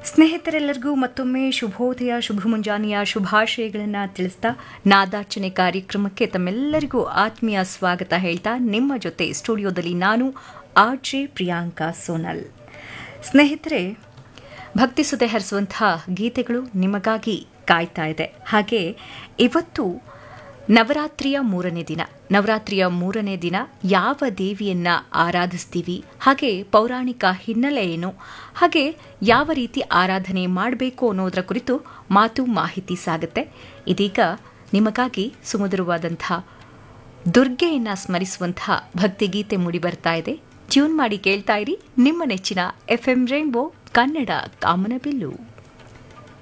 ಸ್ನೇಹಿತರೆಲ್ಲರಿಗೂ ಮತ್ತೊಮ್ಮೆ ಶುಭೋದಯ ಶುಭ ಮುಂಜಾನೆಯ ಶುಭಾಶಯಗಳನ್ನು ತಿಳಿಸ್ತಾ ನಾದಾರ್ಚನೆ ಕಾರ್ಯಕ್ರಮಕ್ಕೆ ತಮ್ಮೆಲ್ಲರಿಗೂ ಆತ್ಮೀಯ ಸ್ವಾಗತ ಹೇಳ್ತಾ ನಿಮ್ಮ ಜೊತೆ ಸ್ಟುಡಿಯೋದಲ್ಲಿ ನಾನು ಆರ್ ಜೆ ಪ್ರಿಯಾಂಕಾ ಸೋನಲ್ ಸ್ನೇಹಿತರೆ ಭಕ್ತಿ ಸುದೆ ಹರಿಸುವಂತಹ ಗೀತೆಗಳು ನಿಮಗಾಗಿ ಕಾಯ್ತಾ ಇದೆ ಹಾಗೆ ಇವತ್ತು ನವರಾತ್ರಿಯ ಮೂರನೇ ದಿನ ನವರಾತ್ರಿಯ ಮೂರನೇ ದಿನ ಯಾವ ದೇವಿಯನ್ನ ಆರಾಧಿಸ್ತೀವಿ ಹಾಗೆ ಪೌರಾಣಿಕ ಹಿನ್ನೆಲೆ ಏನು ಹಾಗೆ ಯಾವ ರೀತಿ ಆರಾಧನೆ ಮಾಡಬೇಕು ಅನ್ನೋದರ ಕುರಿತು ಮಾತು ಮಾಹಿತಿ ಸಾಗುತ್ತೆ ಇದೀಗ ನಿಮಗಾಗಿ ಸುಮಧುರವಾದಂತಹ ದುರ್ಗೆಯನ್ನ ಸ್ಮರಿಸುವಂತಹ ಭಕ್ತಿಗೀತೆ ಮೂಡಿ ಬರ್ತಾ ಇದೆ ಟ್ಯೂನ್ ಮಾಡಿ ಕೇಳ್ತಾ ಇರಿ ನಿಮ್ಮ ನೆಚ್ಚಿನ ಎಫ್ಎಂ ರೈನ್ಬೋ ಕನ್ನಡ ಕಾಮನಬಿಲ್ಲು